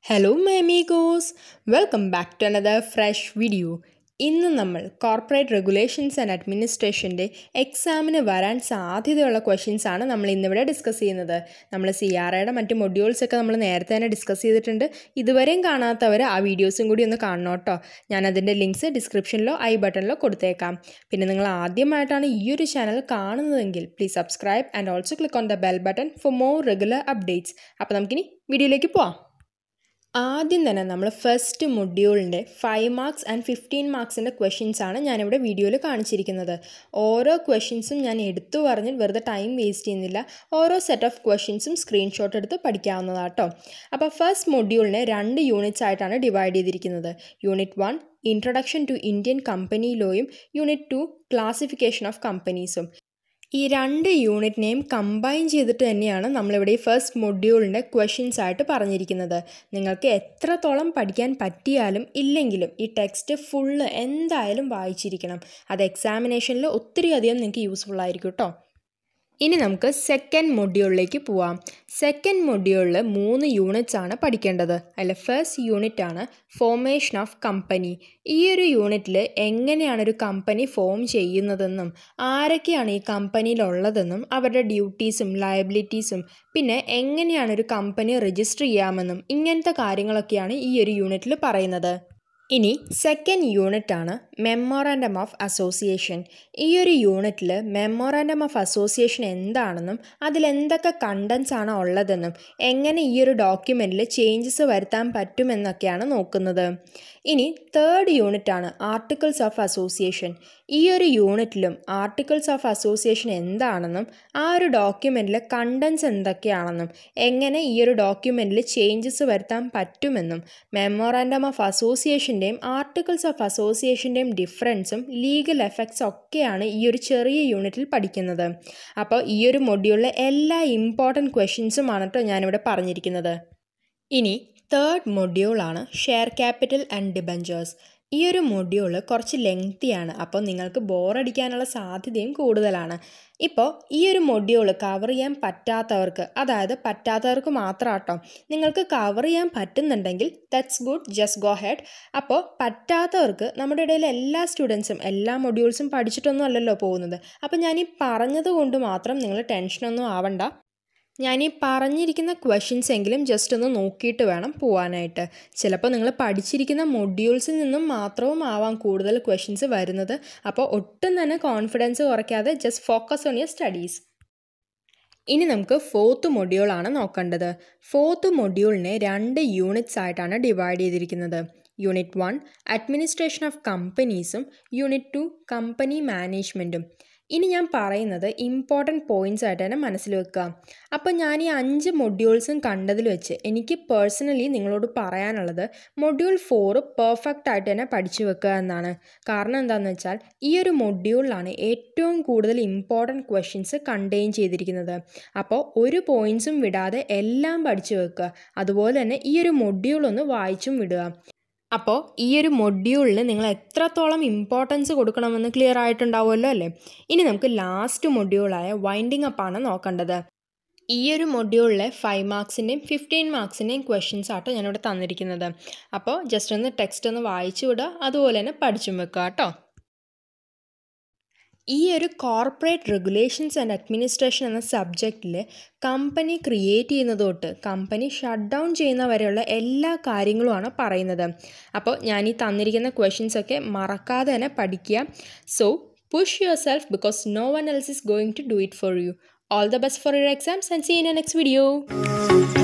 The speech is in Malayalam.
hello my amigos welcome back to another fresh video ഇന്ന് നമ്മൾ കോർപ്പറേറ്റ് റെഗുലേഷൻസ് ആൻഡ് അഡ്മിനിസ്ട്രേഷൻ്റെ എക്സാമിന് വരാൻ സാധ്യതയുള്ള ക്വസ്റ്റ്യൻസ് ആണ് നമ്മൾ ഇന്നിവിടെ ഡിസ്കസ് ചെയ്യുന്നത് നമ്മൾ സി ആർ ഐയുടെ മറ്റ് മൊഡ്യൂൾസ് ഒക്കെ നമ്മൾ നേരത്തെ തന്നെ ഡിസ്കസ് ചെയ്തിട്ടുണ്ട് ഇതുവരെയും കാണാത്തവർ ആ വീഡിയോസും കൂടി ഒന്ന് കാണണം കേട്ടോ ഞാൻ അതിൻ്റെ ലിങ്ക്സ് ഡിസ്ക്രിപ്ഷനിലോ ഐ ബട്ടണിലോ കൊടുത്തേക്കാം പിന്നെ നിങ്ങൾ ആദ്യമായിട്ടാണ് ഈ ഒരു ചാനൽ കാണുന്നതെങ്കിൽ please subscribe and also click on the bell button for more regular updates അപ്പോൾ നമുക്കിനി വീഡിയോയിലേക്ക് പോവാം ആദ്യം തന്നെ നമ്മൾ ഫസ്റ്റ് മൊഡ്യൂളിൻ്റെ ഫൈവ് മാർക്സ് ആൻഡ് ഫിഫ്റ്റീൻ മാർക്സിൻ്റെ ക്വസ്റ്റ്യൻസ് ആണ് ഞാനിവിടെ വീഡിയോയിൽ കാണിച്ചിരിക്കുന്നത് ഓരോ ക്വസ്റ്റ്യൻസും ഞാൻ എടുത്തു പറഞ്ഞ് വെറുതെ ടൈം വേസ്റ്റ് ചെയ്യുന്നില്ല ഓരോ സെറ്റ് ഓഫ് ക്വസ്റ്റ്യൻസും സ്ക്രീൻഷോട്ട് എടുത്ത് പഠിക്കാവുന്നതാട്ടോ അപ്പോൾ ഫസ്റ്റ് മൊഡ്യൂളിനെ രണ്ട് യൂണിറ്റ്സ് ആയിട്ടാണ് ഡിവൈഡ് ചെയ്തിരിക്കുന്നത് unit one introduction to Indian company ലോയും യൂണിറ്റ് ടു ക്ലാസിഫിക്കേഷൻ ഓഫ് കമ്പനീസും ഈ രണ്ട് യൂണിറ്റിനെയും കമ്പൈൻ ചെയ്തിട്ട് തന്നെയാണ് നമ്മളിവിടെ ഈ ഫസ്റ്റ് മൊഡ്യൂളിൻ്റെ ക്വസ്റ്റ്യൻസ് ആയിട്ട് പറഞ്ഞിരിക്കുന്നത് നിങ്ങൾക്ക് എത്രത്തോളം പഠിക്കാൻ പറ്റിയാലും ഇല്ലെങ്കിലും ഈ ടെക്സ്റ്റ് ഫുള്ള് എന്തായാലും വായിച്ചിരിക്കണം അത് എക്സാമിനേഷനിൽ ഒത്തിരി അധികം നിങ്ങൾക്ക് യൂസ്ഫുൾ ആയിരിക്കും കേട്ടോ ഇനി നമുക്ക് സെക്കൻഡ് മൊഡ്യൂളിലേക്ക് പോവാം സെക്കൻഡ് മൊഡ്യൂളിൽ മൂന്ന് യൂണിറ്റ്സ് ആണ് പഠിക്കേണ്ടത് അതിൽ ഫസ്റ്റ് യൂണിറ്റ് ആണ് ഫോർമേഷൻ ഓഫ് കമ്പനി ഈ ഒരു യൂണിറ്റിൽ എങ്ങനെയാണ് ഒരു കമ്പനി ഫോം ചെയ്യുന്നതെന്നും ആരൊക്കെയാണ് ഈ കമ്പനിയിലുള്ളതെന്നും അവരുടെ ഡ്യൂട്ടീസും ലയബിലിറ്റീസും പിന്നെ എങ്ങനെയാണ് ഒരു കമ്പനി രജിസ്റ്റർ ചെയ്യാമെന്നും ഇങ്ങനത്തെ കാര്യങ്ങളൊക്കെയാണ് ഈ ഒരു യൂണിറ്റിൽ പറയുന്നത് ഇനി സെക്കൻഡ് യൂണിറ്റ് ആണ് മെമ്മോറാൻഡം ഓഫ് അസോസിയേഷൻ ഈ ഒരു യൂണിറ്റിൽ മെമ്മോറാൻഡം ഓഫ് അസോസിയേഷൻ എന്താണെന്നും അതിൽ എന്തൊക്കെ കണ്ടൻസ് ആണ് ഉള്ളതെന്നും എങ്ങനെ ഈ ഒരു ഡോക്യുമെൻറ്റിൽ ചേഞ്ചസ് വരുത്താൻ പറ്റുമെന്നൊക്കെയാണ് നോക്കുന്നത് ഇനി തേർഡ് യൂണിറ്റ് ആണ് ആർട്ടിക്കിൾസ് ഓഫ് അസോസിയേഷൻ ഈ ഒരു യൂണിറ്റിലും ആർട്ടിക്കിൾസ് ഓഫ് അസോസിയേഷൻ എന്താണെന്നും ആ ഒരു ഡോക്യുമെൻറ്റിലെ കണ്ടൻസ് എന്തൊക്കെയാണെന്നും എങ്ങനെ ഈ ഒരു ഡോക്യുമെൻറ്റിൽ ചേഞ്ചസ് വരുത്താൻ പറ്റുമെന്നും മെമ്മോറാൻഡം ഓഫ് അസോസിയേഷൻ്റെയും ആർട്ടിക്കിൾസ് ഓഫ് അസോസിയേഷൻ്റെയും ഡിഫറൻസും ലീഗൽ എഫക്ട്സ് ഒക്കെയാണ് ഈ ഒരു ചെറിയ യൂണിറ്റിൽ പഠിക്കുന്നത് അപ്പോൾ ഈ ഒരു മൊഡ്യൂളിലെ എല്ലാ ഇമ്പോർട്ടൻറ്റ് ക്വസ്റ്റ്യൻസുമാണ് കേട്ടോ ഞാനിവിടെ പറഞ്ഞിരിക്കുന്നത് ഇനി തേർഡ് മൊഡ്യൂളാണ് ഷെയർ ക്യാപിറ്റൽ ആൻഡ് ഡിബഞ്ചേഴ്സ് ഈ ഒരു മൊഡ്യൂൾ കുറച്ച് ലെങ്തിയാണ് അപ്പോൾ നിങ്ങൾക്ക് ബോറടിക്കാനുള്ള സാധ്യതയും കൂടുതലാണ് ഇപ്പോൾ ഈ ഒരു മൊഡ്യൂൾ കവർ ചെയ്യാൻ പറ്റാത്തവർക്ക് അതായത് പറ്റാത്തവർക്ക് മാത്രം കേട്ടോ നിങ്ങൾക്ക് കവർ ചെയ്യാൻ പറ്റുന്നുണ്ടെങ്കിൽ that's good just go head അപ്പോൾ പറ്റാത്തവർക്ക് നമ്മുടെ ഇടയിൽ എല്ലാ സ്റ്റുഡൻസും എല്ലാ മൊഡ്യൂൾസും പഠിച്ചിട്ടൊന്നും അല്ലല്ലോ പോകുന്നത് അപ്പോൾ ഞാൻ ഈ പറഞ്ഞത് കൊണ്ട് മാത്രം നിങ്ങൾ ടെൻഷനൊന്നും ആവണ്ട ഞാൻ ഈ പറഞ്ഞിരിക്കുന്ന ക്വസ്റ്റ്യൻസ് എങ്കിലും ജസ്റ്റ് ഒന്ന് നോക്കിയിട്ട് വേണം പോകാനായിട്ട് ചിലപ്പോൾ നിങ്ങൾ പഠിച്ചിരിക്കുന്ന മൊഡ്യൂൾസിൽ നിന്നും മാത്രവും ആവാം കൂടുതൽ ക്വസ്റ്റ്യൻസ് വരുന്നത് അപ്പോൾ ഒട്ടും തന്നെ കോൺഫിഡൻസ് കുറയ്ക്കാതെ just focus on your studies ഇനി നമുക്ക് ഫോർത്ത് മൊഡ്യൂളാണ് നോക്കേണ്ടത് ഫോർത്ത് മൊഡ്യൂളിനെ രണ്ട് യൂണിറ്റ്സ് ആയിട്ടാണ് ഡിവൈഡ് ചെയ്തിരിക്കുന്നത് യൂണിറ്റ് വൺ അഡ്മിനിസ്ട്രേഷൻ ഓഫ് കമ്പനീസും യൂണിറ്റ് ടു കമ്പനി മാനേജ്മെൻറ്റും ഇനി ഞാൻ പറയുന്നത് ഇമ്പോർട്ടൻറ്റ് പോയിൻറ്റ്സ് ആയിട്ട് തന്നെ മനസ്സിൽ വെക്കുക അപ്പോൾ ഞാൻ ഈ അഞ്ച് മൊഡ്യൂൾസും കണ്ടതിൽ വെച്ച് എനിക്ക് പേഴ്സണലി നിങ്ങളോട് പറയാനുള്ളത് മൊഡ്യൂൾ ഫോറ് പെർഫെക്റ്റ് ആയിട്ട് തന്നെ പഠിച്ചു വെക്കുക എന്നാണ് കാരണം എന്താണെന്ന് വെച്ചാൽ ഈ ഒരു മൊഡ്യൂളിലാണ് ഏറ്റവും കൂടുതൽ ഇമ്പോർട്ടൻറ്റ് ക്വസ്റ്റ്യൻസ് കണ്ടെയ്ൻ ചെയ്തിരിക്കുന്നത് അപ്പോൾ ഒരു പോയിൻറ്സും വിടാതെ എല്ലാം പഠിച്ചു വെക്കുക അതുപോലെ തന്നെ ഈ ഒരു മൊഡ്യൂൾ ഒന്ന് വായിച്ചും വിടുക അപ്പോൾ ഈ ഒരു മൊഡ്യൂളിന് നിങ്ങൾ എത്രത്തോളം ഇമ്പോർട്ടൻസ് കൊടുക്കണമെന്ന് ക്ലിയർ ആയിട്ടുണ്ടാവുമല്ലോ അല്ലേ ഇനി നമുക്ക് ലാസ്റ്റ് മൊഡ്യൂളായ വൈൻഡിങ് അപ്പാണ് നോക്കേണ്ടത് ഈ ഒരു മൊഡ്യൂളിലെ ഫൈവ് മാർക്സിൻ്റെയും ഫിഫ്റ്റീൻ മാർക്സിൻ്റെയും ക്വസ്റ്റ്യൻസ് ആട്ടോ ഞാനിവിടെ തന്നിരിക്കുന്നത് അപ്പോൾ ജസ്റ്റ് ഒന്ന് ടെക്സ്റ്റ് ഒന്ന് വായിച്ചു വിടുക അതുപോലെ തന്നെ പഠിച്ചും വെക്കുക കേട്ടോ ഈ ഒരു കോർപ്പറേറ്റ് റെഗുലേഷൻസ് ആൻഡ് അഡ്മിനിസ്ട്രേഷൻ എന്ന സബ്ജക്റ്റിൽ കമ്പനി ക്രിയേറ്റ് ചെയ്യുന്നത് തൊട്ട് കമ്പനി ഷട്ട് ഡൗൺ ചെയ്യുന്ന വരെയുള്ള എല്ലാ കാര്യങ്ങളുമാണ് പറയുന്നത് അപ്പോൾ ഞാൻ ഈ തന്നിരിക്കുന്ന ക്വസ്റ്റ്യൻസ് ഒക്കെ മറക്കാതെ തന്നെ പഠിക്കുക so push yourself because no one else is going to do it for you all the best for your exams and see in next video